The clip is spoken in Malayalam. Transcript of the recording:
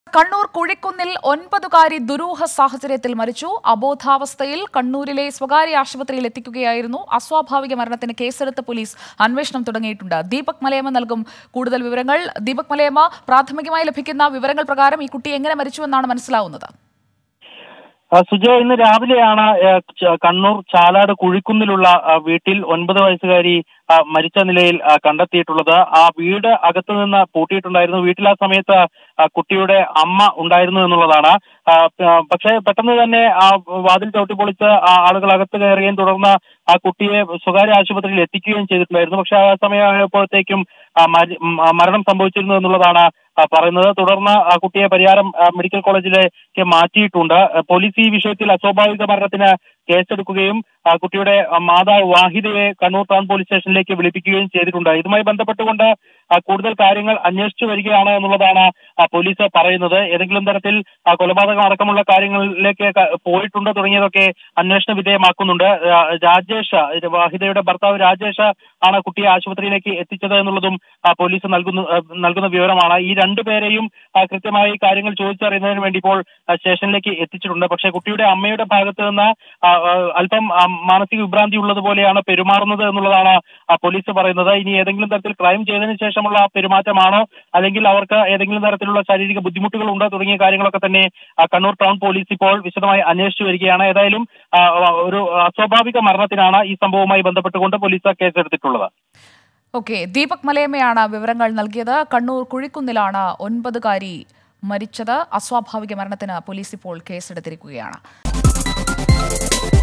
കണ്ണൂർ കുഴിക്കുന്നിൽ ഒൻപതുകാരി ദുരൂഹ സാഹചര്യത്തിൽ മരിച്ചു അബോധാവസ്ഥയിൽ കണ്ണൂരിലെ സ്വകാര്യ ആശുപത്രിയിൽ എത്തിക്കുകയായിരുന്നു അസ്വാഭാവിക മരണത്തിന് കേസെടുത്ത് പോലീസ് അന്വേഷണം തുടങ്ങിയിട്ടുണ്ട് ദീപക് മലയമ്മ നൽകും കൂടുതൽ വിവരങ്ങൾ ദീപക് മലയമ്മ പ്രാഥമികമായി ലഭിക്കുന്ന വിവരങ്ങൾ പ്രകാരം ഈ കുട്ടി എങ്ങനെ മരിച്ചുവെന്നാണ് മനസ്സിലാവുന്നത് ആ, സുജയ ഇന്ന് രാവിലെയാണ് ആ, ച- കണ്ണൂർ ചാലാട് കുഴിക്കുന്നിലുള്ള ആ, വീട്ടിൽ ഒൻപത് വയസ്സുകാരി ആ, മരിച്ച നിലയിൽ ആ, കണ്ടെത്തിയിട്ടുള്ളത് ആ വീട് അകത്തു നിന്ന് പൂട്ടിയിട്ടുണ്ടായിരുന്നു വീട്ടിൽ ആ സമയത്ത് ആ, കുട്ടിയുടെ അമ്മ ഉണ്ടായിരുന്നു എന്നുള്ളതാണ് ആ, പ- പക്ഷേ പെട്ടെന്ന് തന്നെ ആ വാതിൽ ചവിട്ടി പൊളിച്ച് ആ ആളുകൾ അകത്ത് കയറുകയും തുടർന്ന് ആ കുട്ടിയെ സ്വകാര്യ ആശുപത്രിയിൽ എത്തിക്കുകയും ചെയ്തിട്ടുണ്ടായിരുന്നു പക്ഷേ ആ സമയമായപ്പോഴത്തേക്കും ആ, മരി- ഉം, ആ, മരണം സംഭവിച്ചിരുന്നു എന്നുള്ളതാണ് ആ, പറയുന്നത് തുടർന്ന് ആ കുട്ടിയെ പരിയാരം ആ, മെഡിക്കൽ കോളേജിലേക്ക് മാറ്റിയിട്ടുണ്ട് ആ, പോലീസ് ഈ വിഷയത്തിൽ അസ്വാഭാവിക മരണത്തിന് കേസെടുക്കുകയും ആ, കുട്ടിയുടെ ആ, മാതാവ് വാഹിദയെ കണ്ണൂർ ടൗൺ പോലീസ് സ്റ്റേഷനിലേക്ക് വിളിപ്പിക്കുകയും ചെയ്തിട്ടുണ്ട് ഇതുമായി ബന്ധപ്പെട്ടുകൊണ്ട് ആ, കൂടുതൽ കാര്യങ്ങൾ അന്വേഷിച്ചു വരികയാണ് എന്നുള്ളതാണ് ആ, പോലീസ് പറയുന്നത് ഏതെങ്കിലും തരത്തിൽ ആ, കൊലപാതകം അടക്കമുള്ള കാര്യങ്ങളിലേക്ക് ക- പോയിട്ടുണ്ട് തുടങ്ങിയതൊക്കെ അന്വേഷണ വിധേയമാക്കുന്നുണ്ട് ആ, രാജേഷ് ഇത് വാഹിദയുടെ ഭർത്താവ് രാജേഷ് ആണ് കുട്ടിയെ ആശുപത്രിയിലേക്ക് എത്തിച്ചത് എന്നുള്ളതും ആ, പോലീസ് നൽകുന്നു ആ, നൽകുന്ന വിവരമാണ് ഈ രണ്ടുപേരെയും ആ, കൃത്യമായി കാര്യങ്ങൾ ചോദിച്ചറിയുന്നതിന് വേണ്ടി ഇപ്പോൾ ആ, സ്റ്റേഷനിലേക്ക് എത്തിച്ചിട്ടുണ്ട് പക്ഷേ കുട്ടിയുടെ അമ്മയുടെ ഭാഗത്ത് നിന്ന് ആ, ആ, അല്പം ആ, മാനസിക വിഭ്രാന്തി ഉള്ളതുപോലെയാണ് പെരുമാറുന്നത് എന്നുള്ളതാണ് ആ, പോലീസ് പറയുന്നത് ഇനി ഏതെങ്കിലും തരത്തിൽ ക്രൈം ചെയ്തതിനു ശേഷമുള്ള പെരുമാറ്റമാണോ അല്ലെങ്കിൽ അവർക്ക് ഏതെങ്കിലും തരത്തിലുള്ള ശാരീരിക ബുദ്ധിമുട്ടുകൾ ഉണ്ടോ തുടങ്ങിയ കാര്യങ്ങളൊക്കെ തന്നെ ആ, കണ്ണൂർ ടൗൺ പോലീസ് ഇപ്പോൾ വിശദമായി അന്വേഷിച്ചു വരികയാണ് ഏതായാലും ആ, ഒരു അസ്വാഭാവിക മരണത്തിനാണ് ഈ സംഭവവുമായി ബന്ധപ്പെട്ടുകൊണ്ട് പോലീസ് കേസെടുത്തിട്ടുള്ളത് ഓക്കെ ദീപക് മലയമ്മയാണ് വിവരങ്ങൾ നൽകിയത് കണ്ണൂർ കുഴിക്കുന്നിലാണ് ഒൻപതുകാരി മരിച്ചത് അസ്വാഭാവിക മരണത്തിന് പോലീസ് ഇപ്പോൾ കേസെടുത്തിരിക്കുകയാണ്